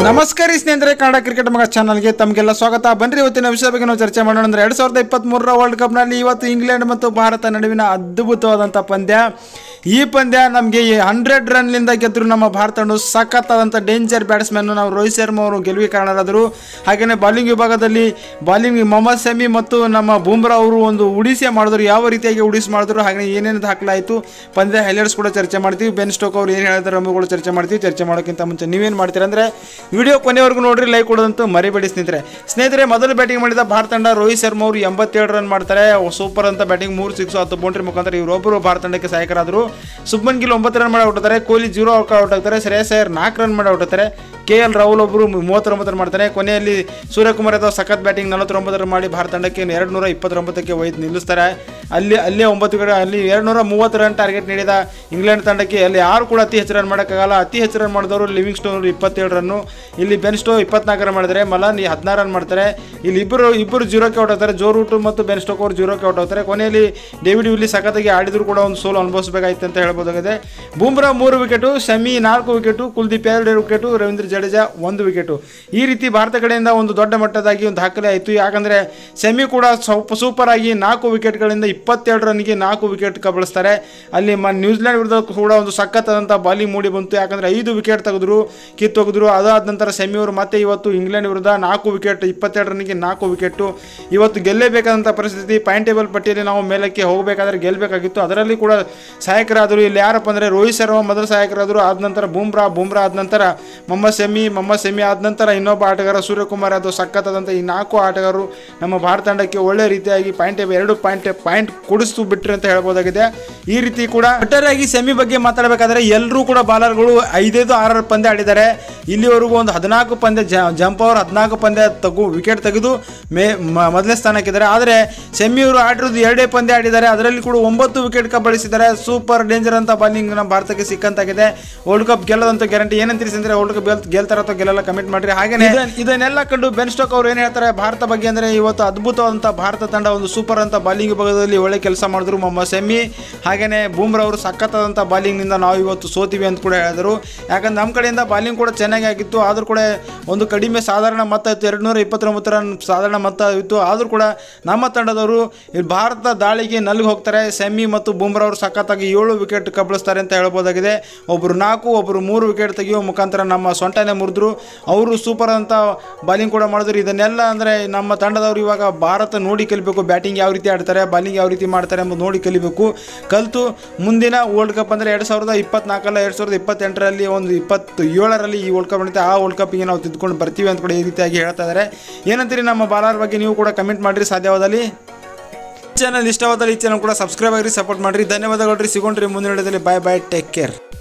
ನಮಸ್ಕಾರ ಸ್ನೇಹಿತರೆ ಕನ್ನಡ ಕ್ರಿಕೆಟ್ ಮಗ ಚಾನಲ್ಗೆ ತಮಗೆಲ್ಲ ಸ್ವಾಗತ ಬನ್ರಿ ಇವತ್ತಿನ ವಿಷಯ ಬಗ್ಗೆ ನಾವು ಚರ್ಚೆ ಮಾಡೋಣ ಅಂದ್ರೆ ಎರಡ್ ಸಾವಿರದ ಇಪ್ಪತ್ತ್ಮೂರರ ವರ್ಲ್ಡ್ ಕಪ್ನಲ್ಲಿ ಇವತ್ತು ಇಂಗ್ಲೆಂಡ್ ಮತ್ತು ಭಾರತ ನಡುವಿನ ಅದ್ಭುತವಾದಂಥ ಪಂದ್ಯ ಈ ಪಂದ್ಯ ನಮಗೆ ಹಂಡ್ರೆಡ್ ರನ್ನಿಂದ ಗೆದ್ದರು ನಮ್ಮ ಭಾರತ ತಂಡ ಸಖತ್ತಾದಂಥ ಡೇಂಜರ್ ಬ್ಯಾಟ್ಸ್ಮನ್ ನಾವು ರೋಹಿತ್ ಶರ್ಮಾ ಅವರು ಗೆಲುವಿಗೆ ಕಾರಣರಾದರು ಹಾಗೆಯೇ ಬಾಲಿಂಗ್ ವಿಭಾಗದಲ್ಲಿ ಬಾಲಿಂಗ್ ಮೊಹಮ್ಮದ್ ಶಮಿ ಮತ್ತು ನಮ್ಮ ಬೂಮ್ರಾ ಅವರು ಒಂದು ಉಡಿಸಿ ಮಾಡಿದ್ರು ಯಾವ ರೀತಿಯಾಗಿ ಉಡಿಸಿ ಮಾಡಿದ್ರು ಹಾಗೆ ಏನೇನು ದಾಖಲಾಯಿತು ಪಂದ್ಯ ಹೈಲೈಟ್ಸ್ ಕೂಡ ಚರ್ಚೆ ಮಾಡ್ತೀವಿ ಬೆನ್ ಸ್ಟೋಕ್ ಅವ್ರು ಏನು ಹೇಳಿದ್ರೆ ನಮಗೂ ಕೂಡ ಚರ್ಚೆ ಮಾಡ್ತೀವಿ ಚರ್ಚೆ ಮಾಡೋಕ್ಕಿಂತ ಮುಂಚೆ ನೀವೇನು ಮಾಡ್ತೀರಾ ಅಂದರೆ ವಿಡಿಯೋ ಕೊನೆವರೆಗೂ ನೋಡ್ರಿ ಲೈಕ್ ಕೊಡೋದಂತೂ ಮರಿಬೇಡಿ ಸ್ನೇಹಿತರೆ ಸ್ನೇಹಿತರೆ ಮೊದಲು ಬ್ಯಾಟಿಂಗ್ ಮಾಡಿದ ಭಾರತ ತಂಡ ರೋಹಿತ್ ಶರ್ಮಾ ಅವರು ಎಂಬತ್ತೇಳು ರನ್ ಮಾಡ್ತಾರೆ ಸೂಪರ್ ಅಂತ ಬ್ಯಾಟಿಂಗ್ ಮೂರು ಸಿಕ್ಸ್ ಹತ್ತು ಬೌಂಡ್ರಿ ಮುಖಾಂತರ ಇವರೊಬ್ಬರು ಭಾರತ ತಂಡಕ್ಕೆ ಸಹಾಯಕರಾದರು ಸುಬ್ಮನ್ ಗಿಲ್ ಒಂಬತ್ತು ರನ್ ಮಾಡಿ ಔಟ್ ಆಗ್ತಾರೆ ಕೊಹ್ಲಿ ಜೀರೋ ಔಟ್ ಆಗ್ತಾರೆ ಶ್ರೇಯಸ್ ಅಯ್ಯರ್ ನಾಲ್ಕು ರನ್ ಮಾಡಿ ಔಟ್ ಆಗ್ತಾರೆ ಕೆ ಎಲ್ ರಾಹುಲ್ ಒಬ್ಬರು ಮೂವತ್ತೊಂಬತ್ತು ರನ್ ಮಾಡ್ತಾರೆ ಕೊನೆಯಲ್ಲಿ ಸೂರ್ಯಕುಮಾರ್ ಯಾದವ್ ಸಖತ್ ಬ್ಯಾಟಿಂಗ್ ನಲವತ್ತೊಂಬತ್ತು ರನ್ ಮಾಡಿ ಭಾರತ ತಂಡಕ್ಕೆ ಎರಡು ನೂರ ಇಪ್ಪತ್ತೊಂಬತ್ತಕ್ಕೆ ಒಯ್ದು ನಿಲ್ಲಿಸ್ತಾರೆ ಅಲ್ಲಿ ಅಲ್ಲೇ ಒಂಬತ್ತು ಕಡೆ ಅಲ್ಲಿ ಎರಡು ನೂರ ಮೂವತ್ತು ರನ್ ಟಾರ್ಗೆಟ್ ನೀಡಿದ ಇಂಗ್ಲೆಂಡ್ ತಂಡಕ್ಕೆ ಅಲ್ಲಿ ಯಾರು ಕೂಡ ಅತಿ ಹೆಚ್ಚು ರನ್ ಮಾಡೋಕ್ಕಾಗಲ್ಲ ಅತಿ ಹೆಚ್ಚು ರನ್ ಮಾಡಿದವರು ಲಿವಿಂಗ್ ಸ್ಟೋನ್ ಇಪ್ಪತ್ತೇಳು ರನ್ನು ಇಲ್ಲಿ ಬೆನ್ ಸ್ಟೋ ಇಪ್ಪತ್ನಾಲ್ಕು ರನ್ ಮಾಡಿದರೆ ಮಲನ್ ಹದಿನಾರು ರನ್ ಮಾಡ್ತಾರೆ ಇಲ್ಲಿ ಇಬ್ಬರು ಇಬ್ಬರು ಜೀರೋಕ್ಕೆ ಔಟ್ ಆಗ್ತಾರೆ ಜೋ ರೂಟು ಮತ್ತು ಬೆನ್ ಸ್ಟೋಕ್ ಅವರು ಜೀರೋಕ್ಕೆ ಔಟ್ ಆಗ್ತಾರೆ ಕೊನೆಯಲ್ಲಿ ಡೇವಿಡ್ ವಿಲ್ಲಿ ಸಖತ್ತಾಗಿ ಆಡಿದ್ರು ಕೂಡ ಒಂದು ಸೋಲು ಅನುಭವಿಸಬೇಕಾಯ್ತು ಅಂತ ಹೇಳ್ಬೋದಾಗಿದೆ ಬೂಮ್ರಾ ಮೂರು ವಿಕೆಟು ಶಮಿ ನಾಲ್ಕು ವಿಕೆಟು ಕುಲ್ದೀಪ್ ಎರಡು ವಿಕೆಟು ರವೀಂದ್ರ ಜಡೇಜಾ ಒಂದು ವಿಕೆಟು ಈ ರೀತಿ ಭಾರತ ಕಡೆಯಿಂದ ಒಂದು ದೊಡ್ಡ ಮಟ್ಟದಾಗಿ ಒಂದು ದಾಖಲೆ ಆಯಿತು ಯಾಕಂದರೆ ಸೆಮಿ ಕೂಡ ಸ್ವಲ್ಪ ಸೂಪರ್ ಆಗಿ ನಾಲ್ಕು ವಿಕೆಟ್ಗಳಿಂದ ಇಪ್ಪತ್ತೆರಡು ರನ್ಗೆ ನಾಲ್ಕು ವಿಕೆಟ್ ಕಬಳಿಸ್ತಾರೆ ಅಲ್ಲಿ ಮ ನ್ಯೂಜಿಲೆಂಡ್ ವಿರುದ್ಧ ಕೂಡ ಒಂದು ಸಖತ್ತಾದಂಥ ಬಾಲಿಂಗ್ ಮೂಡಿ ಬಂತು ಯಾಕಂದರೆ ಐದು ವಿಕೆಟ್ ತೆಗೆದ್ರು ಕಿತ್ತೊಗೆದ್ರು ಅದಾದ ನಂತರ ಸೆಮಿ ಅವರು ಮತ್ತೆ ಇವತ್ತು ಇಂಗ್ಲೆಂಡ್ ವಿರುದ್ಧ ನಾಲ್ಕು ವಿಕೆಟ್ ಇಪ್ಪತ್ತೆರಡು ರನ್ಗೆ ನಾಲ್ಕು ವಿಕೆಟು ಇವತ್ತು ಗೆಲ್ಲೇಬೇಕಾದಂಥ ಪರಿಸ್ಥಿತಿ ಪಾಯಿಂಟ್ ಟೇಬಲ್ ಪಟ್ಟಿಯಲ್ಲಿ ನಾವು ಮೇಲಕ್ಕೆ ಹೋಗಬೇಕಾದ್ರೆ ಗೆಲ್ಲಬೇಕಾಗಿತ್ತು ಅದರಲ್ಲಿ ಕೂಡ ಸಹಾಯಕರಾದರು ಇಲ್ಲಿ ಯಾರಪ್ಪ ಅಂದರೆ ರೋಹಿತ್ ಶರ್ಮಾ ಮೊದಲು ಸಹಾಯಕರಾದರು ಆದ ನಂತರ ಬೂಮ್ರಾ ಬೂಮ್ರಾ ಆದ ನಂತರ ಮೊಹಮ್ಮದ್ ಶಮಿ ಮೊಹಮ್ಮದ್ ಶಮಿ ಆದ ನಂತರ ಇನ್ನೊಬ್ಬ ಆಟಗಾರ ಸೂರ್ಯಕುಮಾರ್ ಯಾದವ್ ಸಖತ್ತಾದಂಥ ಈ ನಾಲ್ಕು ಆಟಗಾರರು ನಮ್ಮ ಭಾರತ ತಂಡಕ್ಕೆ ಒಳ್ಳೆ ರೀತಿಯಾಗಿ ಪಾಯಿಂಟ್ ಟೇಬಲ್ ಎರಡು ಪಾಯಿಂಟ್ ಪಾಯಿಂಟ್ ಕೊಡಿಸ್ತು ಬಿಟ್ರಿ ಅಂತ ಹೇಳ್ಬೋದಾಗಿದೆ ಈ ರೀತಿ ಕೂಡ ಒಟ್ಟಾರೆಯಾಗಿ ಸೆಮಿ ಬಗ್ಗೆ ಮಾತಾಡಬೇಕಾದ್ರೆ ಎಲ್ಲರೂ ಕೂಡ ಬಾಲರ್ಗಳು ಐದೈದು ಆರಾರು ಪಂದ್ಯ ಆಡಿದ್ದಾರೆ ಇಲ್ಲಿವರೆಗೂ ಒಂದು ಹದಿನಾಲ್ಕು ಪಂದ್ಯ ಜಂಪ್ ಅವರು ಹದಿನಾಲ್ಕು ಪಂದ್ಯ ತಗು ವಿಕೆಟ್ ತೆಗೆದು ಮೇ ಮ- ಮೊದಲನೇ ಸ್ಥಾನಕ್ಕಿದ್ದಾರೆ ಆದರೆ ಸೆಮಿಯವರು ಆಡಿರೋದು ಎರಡೇ ಪಂದ್ಯ ಆಡಿದ್ದಾರೆ ಅದರಲ್ಲಿ ಕೂಡ ಒಂಬತ್ತು ವಿಕೆಟ್ ಕಬಳಿಸಿದ್ದಾರೆ ಸೂಪರ್ ಡೇಂಜರ್ ಅಂತ ಬಾಲಿಂಗ್ ನಮ್ಮ ಭಾರತಕ್ಕೆ ಸಿಕ್ಕಂತಾಗಿದೆ ವರ್ಲ್ಡ್ ಕಪ್ ಗೆಲ್ಲದಂತ ಗ್ಯಾರಂಟಿ ಏನಂತೀರಿ ಅಂದ್ರೆ ವರ್ಲ್ಡ್ ಕಪ್ ಗೆಲ್ ಗೆಲ್ತಾರ ಅಥವಾ ಗೆಲ್ಲಲ್ಲ ಕಮೆಂಟ್ ಮಾಡ್ರಿ ಹಾಗೆ ಇದನ್ನೆಲ್ಲ ಕಂಡು ಬೆನ್ ಸ್ಟೋಕ್ ಅವರು ಏನು ಹೇಳ್ತಾರೆ ಭಾರತ ಬಗ್ಗೆ ಅಂದ್ರೆ ಇವತ್ತು ಅದ್ಭುತವಾದಂಥ ಭಾರತ ತಂಡ ಒಂದು ಸೂಪರ್ ಅಂತ ಬಾಲಿಂಗ್ ವಿಭಾಗದಲ್ಲಿ ಒಳ್ಳೆ ಕೆಲಸ ಮಾಡಿದ್ರು ಮೊಹಮ್ಮದ್ ಶಮಿ ಹಾಗೇನೆ ಬೂಮ್ರಾ ಅವರು ಸಖತ್ತಾದಂಥ ಬಾಲಿಂಗ್ನಿಂದ ನಾವು ಇವತ್ತು ಸೋತಿವಿ ಅಂತ ಕೂಡ ಹೇಳಿದರು ಯಾಕಂದ್ರೆ ನಮ್ಮ ಕಡೆಯಿಂದ ಬಾಲಿಂಗ್ ಕೂಡ ಚೆನ್ನಾಗಿ ಆಗಿತ್ತು ಆದರೂ ಕೂಡ ಒಂದು ಕಡಿಮೆ ಸಾಧಾರಣ ಮೊತ್ತ ಇತ್ತು ಎರಡು ನೂರ ಇಪ್ಪತ್ತೊಂಬತ್ತು ರನ್ ಸಾಧಾರಣ ಮೊತ್ತ ಇತ್ತು ಆದರೂ ಕೂಡ ನಮ್ಮ ತಂಡದವರು ಈ ಭಾರತ ದಾಳಿಗೆ ನಲ್ಗೆ ಹೋಗ್ತಾರೆ ಸೆಮಿ ಮತ್ತು ಬೂಮ್ರಾ ಅವರು ಸಖತ್ತಾಗಿ ಏಳು ವಿಕೆಟ್ ಕಬಳಿಸ್ತಾರೆ ಅಂತ ಹೇಳ್ಬೋದಾಗಿದೆ ಒಬ್ಬರು ನಾಲ್ಕು ಒಬ್ಬರು ಮೂರು ವಿಕೆಟ್ ತೆಗೆಯುವ ಮುಖಾಂತರ ನಮ್ಮ ಸೊಂಟನೆ ಮುರಿದ್ರು ಅವರು ಸೂಪರ್ ಅಂತ ಬಾಲಿಂಗ್ ಕೂಡ ಮಾಡಿದ್ರು ಇದನ್ನೆಲ್ಲ ಅಂದರೆ ನಮ್ಮ ತಂಡದವರು ಇವಾಗ ಭಾರತ ನೋಡಿ ಕಲಿಬೇಕು ಬ್ಯಾಟಿಂಗ್ ಯಾವ ರೀತಿ ಆಡ್ತಾರೆ ಬಾಲಿಂಗ್ ಯಾವ ರೀತಿ ಮಾಡ್ತಾರೆ ಎಂಬುದು ನೋಡಿ ಕಲಿಬೇಕು ಕಲಿತು ಮುಂದಿನ ವರ್ಲ್ಡ್ ಕಪ್ ಅಂದರೆ ಎರಡು ಸಾವಿರದ ಇಪ್ಪತ್ನಾಲ್ಕಲ್ಲ ಎರಡು ಸಾವಿರದ ಇಪ್ಪತ್ತೆಂಟರಲ್ಲಿ ಒಂದು ಇಪ್ಪತ್ತು ಏಳರಲ್ಲಿ ಈ ವರ್ಲ್ಡ್ ಕಪ್ ನಡೀತೆ ಆ ವರ್ಲ್ಡ್ ಕಪ್ಪಿಗೆ ನಾವು ತಿದ್ದುಕೊಂಡು ಬರ್ತೀವಿ ಅಂತ ಕೂಡ ಈ ರೀತಿಯಾಗಿ ಹೇಳ್ತಾ ಇದ್ದಾರೆ ಏನಂತೀರಿ ನಮ್ಮ ಬಾಲರ್ ಬಗ್ಗೆ ನೀವು ಕೂಡ ಕಮೆಂಟ್ ಮಾಡಿರಿ ಸಾಧ್ಯವಾದಲ್ಲಿ ಚಾನಲ್ ಇಷ್ಟವಾದಲ್ಲಿ ಈ ಚಾನಲ್ ಕೂಡ ಸಬ್ಸ್ಕ್ರೈಬ್ ಆಗಿರಿ ಸಪೋರ್ಟ್ ಮಾಡಿರಿ ಧನ್ಯವಾದಗಳು ರೀ ಸಿಗೋಣ್ರಿ ಮುಂದಿನ ವಿಡಿಯೋದಲ್ಲಿ ಬಾಯ್ ಬಾಯ್ ಟೇಕ್ ಕೇರ್